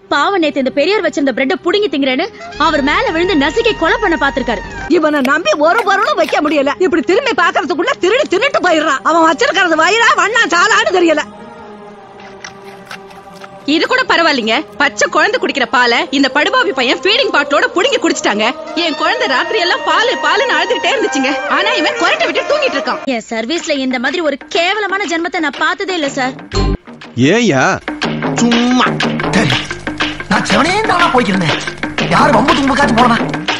பாவம் நேத்து இந்த பெரியவர் வச்சிருந்த பிரெட்ட புடுங்கி திங்கிறேன்னு அவர் மேல விழுந்து நசுக்கி கொலை பண்ண பாத்திருக்காரு இவனை நம்பி ஒரு பொருளும் வைக்க முடியல இப்படி திரும்பி பாக்குறதுக்குள்ள திருடி தின்னுட்டு போயிடுறான் அவன் வச்சிருக்கிறது வயிறா வண்ணா சாலான்னு தெரியல இது கூட பரவாயில்லைங்க பச்சை குழந்தை குடிக்கிற பாலை இந்த படுபாவி பையன் ஃபீடிங் பாட்டிலோட புடுங்கி குடிச்சிட்டாங்க என் குழந்தை ராத்திரி எல்லாம் பாலு பாலுன்னு அழுதுகிட்டே இருந்துச்சுங்க ஆனா இவன் குரட்டை விட்டு தூங்கிட்டு இருக்கான் என் சர்வீஸ்ல இந்த மாதிரி ஒரு கேவலமான ஜென்மத்தை நான் பார்த்ததே இல்ல சார் ஏயா சும்மா சரி நான் செவனே தானா போய்க்கிறேன் யாரு வம்பு தும்புக்காச்சும் போனா